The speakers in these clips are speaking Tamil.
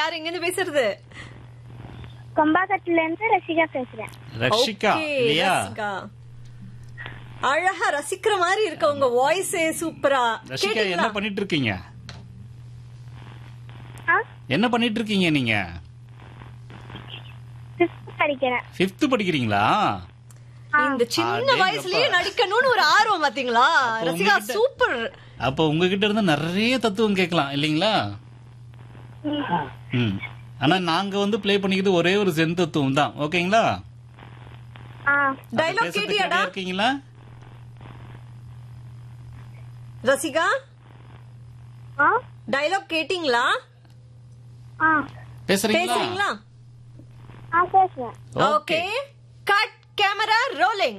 யார் எங்க இருந்து பேசுறது கொம்பாக்கத்துல இருந்து ரசிகா பேசுறேன் ரஷிகா Okay, இல்லையா ரசிகா. அழகா ரசிக்கிற மாதிரி இருக்க உங்க வாய்ஸே சூப்பரா ரஷிகா என்ன கேட்டீங்களா பண்ணிட்டு இருக்கீங்க ஆ என்ன பண்ணிட்டு இருக்கீங்க நீங்க ஃபிஃப்த் படிக்கிறேன் ஃபிஃப்த் படிக்கிறீங்களா இந்த சின்ன அடேங்கப்பா. வயசுலயே நடிக்கணும்னு ஒரு ஆர்வம் பாத்தீங்களா அப்ப ரசிகா உங்ககிட்ட- சூப்பர் அப்ப உங்ககிட்ட இருந்து நிறைய தத்துவம் கேட்கலாம் இல்லைங்களா ம் ஆனா நாங்க வந்து ப்ளே பண்ணிக்கிறது ஒரே ஒரு சென் தத்துவம் தான் ஓகேங்களா ஆ அது டைலாக் பேசுறதுக்கு கேட்டியாடா ready-ஆ இருக்கீங்களா ரசிகா ஆ டைலாக் கேட்டிங்களா ஆ பேசுறீங்களா பேசுறீங்களா ஆ பேசுறேன் ஓகே கட் கேமரா ரோலிங்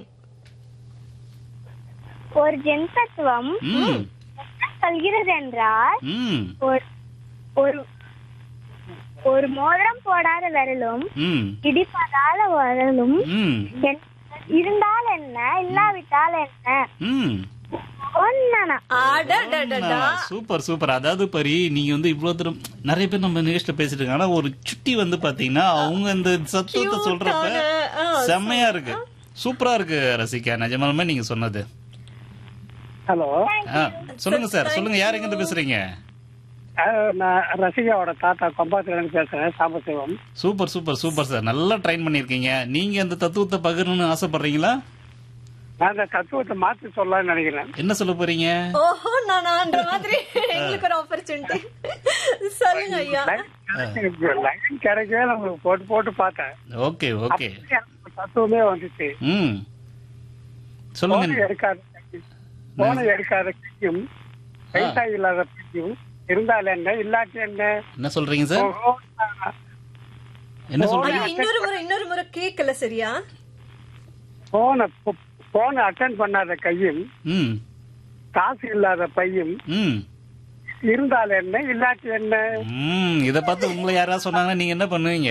ஒரு ஜென் தத்துவம் ம் என்ன சொல்கிறது என்றால் ம் ஒரு ஒரு ஒரு மோதிரம் போடாத விரலும் ம் இடிப்பதால வரலும் ம் என்- இருந்தால் என்ன இல்லாவிட்டால் என்ன ம் ஒன்னா அடடடடா சூப்பர் சூப்பர் அதாவது பரி நீங்க வந்து இவ்வளவு தூரம் நிறைய பேர் நம்ம நிகழ்ச்சியில பேசிட்டு இருக்காங்க ஆனா ஒரு சுட்டி வந்து பாத்தீங்கன்னா அவங்க இந்த சத்துவத்தை சொல்றப்ப Cute-ஆன, ஆ, செம்மையா இருக்கு சூப்பரா இருக்கு ரசிகா நிஜமாலுமே நீங்க சொன்னது ஹலோ ஆ, சொல்லுங்க சார் சொல்லுங்க யார் எங்க இருந்து பேசுறீங்க அஹ், நான் ரசிகாவோட தாத்தா கொம்பாத்துல இருந்து பேசுறேன் Sambasivam super super super sir நல்லா ட்ரைன் பண்ணிருக்கீங்க நீங்க அந்த தத்துவத்தை பகிரணும்னு ஆசைப்படுறீங்களா நான் இந்த தத்துவத்தை மாத்தி சொல்லலாம்னு நினைக்கிறேன் என்ன சொல்ல போறீங்க ஓஹோ நானான்ற மாதிரி எங்களுக்கு ஒரு ஆப்பர்ச்சுனிட்டி சொல்லுங்க ஐயா லைன் கிடைக்கவே நம்மளுக்கு போட்டு போட்டு பார்த்தேன் ஓகே ஓகே எனக்கு தத்துவமே வந்துச்சு ம் போனை சொல்லுங்க எடுக்காத கையும் போனை எடுக்காத கையும் பைசா இல்லாத கையும் இருந்தால் என்ன இல்லாட்டி என்ன என்ன சொல்றீங்க சார் ஓஹோ, என்ன ஐயா சொல்றீங்க இன்னொரு முறை இன்னொரு முறை கேட்கல சரியா போனை போனை அட்டன் பண்ணாத கையும் ம் காசு இல்லாத பையும் ம் இருந்தால் என்ன இல்லாட்டி என்ன ம் இத பார்த்து உங்களை யாராவது சொன்னாங்கன்னா நீங்க என்ன பண்ணுவீங்க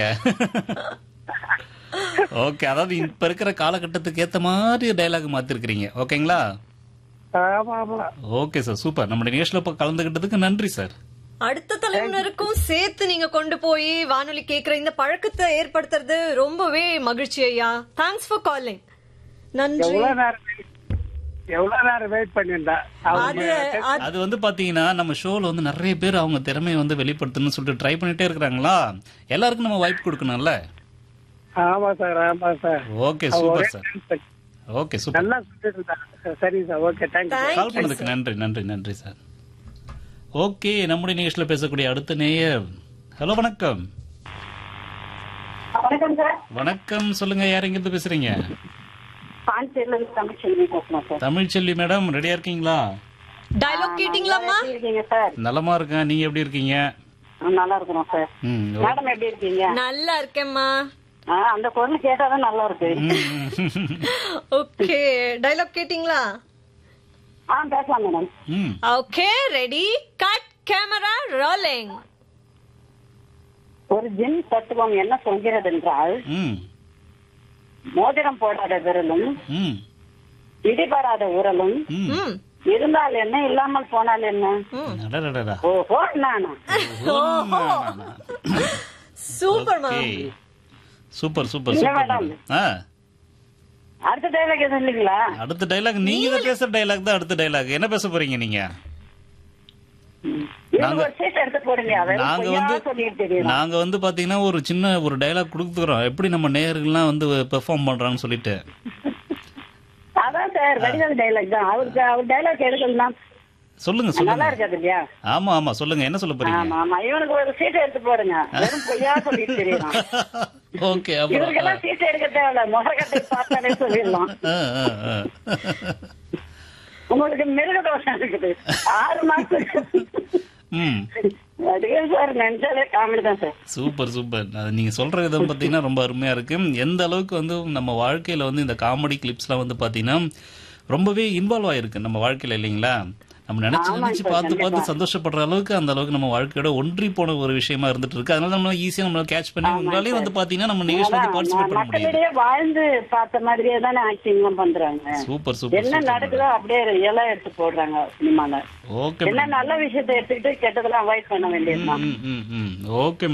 ஓகே அதாவது இப்ப இருக்கிற காலகட்டத்துக்கு ஏத்த மாதிரி டைலாக் மாத்திருக்கிறீங்க ஓகேங்களா ஆமா ஆமா ஓகே சார் சூப்பர் நம்ம நிகழ்ச்சியில இப்ப கலந்துகிட்டதுக்கு நன்றி சார் அடுத்த தலைமுறைக்கும் சேர்த்து நீங்க கொண்டு போய் வானொலி கேக்குற இந்த பழக்கத்தை ஏற்படுத்துறது ரொம்பவே மகிழ்ச்சி ஐயா தேங்க்ஸ் ஃபார் காலிங் நன்றி எவ்வளவு நேரம் wait- எவ்வளவு நேரம் வெயிட் பண்ணியிருந்தா அது அது- அது வந்து பாத்தீங்கன்னா நம்ம ஷோல வந்து நிறைய பேர் அவங்க திறமையை வந்து வெளிப்படுத்தணும்னு சொல்லிட்டு ட்ரை பண்ணிட்டே இருக்கிறாங்களா எல்லாருக்கும் நம்ம வாய்ப்பு கொடுக்கணும்ல ஆமா சார் ஆமா சார் ஓகே அவ சூப்பர் ஒரே சார் time ஓகே சூப்பர் நல்லா சொல்லிட்டு இருந்தா சரி sir okay thank you Thank call பண்ணதுக்கு நன்றி நன்றி நன்றி சார் ஓகே நம்முடைய நிகழ்ச்சியில பேசக்கூடிய அடுத்த நேயர் ஹலோ வணக்கம் வணக்கம் சார் வணக்கம் சொல்லுங்க யார் எங்க இருந்து பேசுறீங்க பாண்டிச்சேரியில இருந்து தமிழ்ச்செல்வி பேசுறேன் சார் தமிழ்ச்செல்வி மேடம் ரெடியா இருக்கீங்களா டைலாக் கேட்டீங்களாம்மா எப்படி இருக்கீங்க சார் நலமா இருக்கேன் நீங்க எப்படி இருக்கீங்க ஆ, நல்லா இருக்கிறோம் சார் ம், ஓ- மேடம் எப்படி இருக்கீங்க நல்லா இருக்கேம்மா ஆ, அந்த குரல் கேட்டாதான் நல்லா இருக்கு ம், ஓகே டைலாக் கேட்டீங்களா ஆ பேசலாம் மேடம் ம், okay ready cut camera rolling ஒரு ஜின் தத்துவம் என்ன சொல்கிறது என்றால் ம், மோதிரம் போடாத விரலும் ம், இடிபடாத உரலும் ம். ம் இருந்தால் என்ன இல்லாமல் போனால் என்ன அடடடடா. ஓஹோ நானா ஓஹோ சூப்பர்மா ஓகே. சூப்பர் சூப்பர் இல்ல சூப்பர் மேடம். மேடம். ஆ அடுத்த டைலாக் எதுவும் இல்லைங்களா அடுத்த டைலாக் நீங்க தான் பேசுற டைலாக் தான் அடுத்த டைலாக் என்ன பேச போறீங்க நீங்க எனக்கு ஒரு சீட் எடுத்து போடுங்க வெறும் நாங்க பொய்யா வந்து சொல்லிட்டு தெரியும் நாங்க வந்து பாத்தீங்கன்னா ஒரு சின்ன ஒரு டைலாக் கொடுத்துக்கிறோம் எப்படி நம்ம நேயர்கள்லாம் வந்து பெர்ஃபார்ம் பண்றாங்கன்னு சொல்லிட்டு அதான் சார் வடிவேல் டைலாக் தான் அவருக்கு அவர் டைலாக் எடுக்கலாம் சொல்லுங்க நல்லா சொல்லுங்க இருக்காது இல்லையா ஆமா ஆமா சொல்லுங்க என்ன சொல்ல போறீங்க ஆமா ஆமா இவனுக்கு ஒரு சீட் எடுத்து போடுங்க வெறும் பொய்யா சொல்லிட்டு தெரியும் ஓகே அப்புறம் இவருக்கெல்லாம் சீட் எடுக்க தேவையில்ல முகக்கட்டை பார்த்தாலே சொல்லிடலாம் ஆ, ஆ, ஆ. உங்களுக்கு மிருக தோஷம் இருக்குது ஆறு மாசம் ம் அதுவே சார் நினைச்சாலே காமெடி தான் சார் சூப்பர் சூப்பர் அது நீங்க சொல்ற விதம் பாத்தீங்கன்னா ரொம்ப அருமையா இருக்கு எந்த அளவுக்கு வந்து நம்ம வாழ்க்கையில வந்து இந்த காமெடி கிளிப்ஸ்லாம் வந்து பாத்தீங்கன்னா ரொம்பவே இன்வால்வ் ஆயிருக்கு நம்ம வாழ்க்கையில இல்லைங்களா நம்ம நினைச்சு ஆமாங்க நினைச்சு சார், பார்த்து பார்த்து கண்டிப்பா. சந்தோஷப்படுற அளவுக்கு அந்த அளவுக்கு நம்ம வாழ்க்கையோட ஒன்றி போன ஒரு விஷயமா இருந்துட்டு இருக்கு அதனால நம்ம ஈஸியா நம்மளால கேட்ச் பண்ணி உங்களாலே வந்து பாத்தீங்கன்னா நம்ம நிகழ்ச்சி வந்து பார்ட்டிசிபேட் பண்ண முடியுது மக்களிடையே வாழ்ந்து பார்த்த மாதிரியே தானே ஆக்டிங் எல்லாம் பண்றாங்க சூப்பர் சூப்பர் என்ன சூப்பர் நடக்குதோ அப்படியே ரியலா எடுத்து போடுறாங்க சினிமால ஓகே என்ன நல்ல விஷயத்தை எடுத்துக்கிட்டு கெட்டதெல்லாம் அவாய்ட் பண்ண வேண்டியதுதான் ம் ம் ம் ஓகே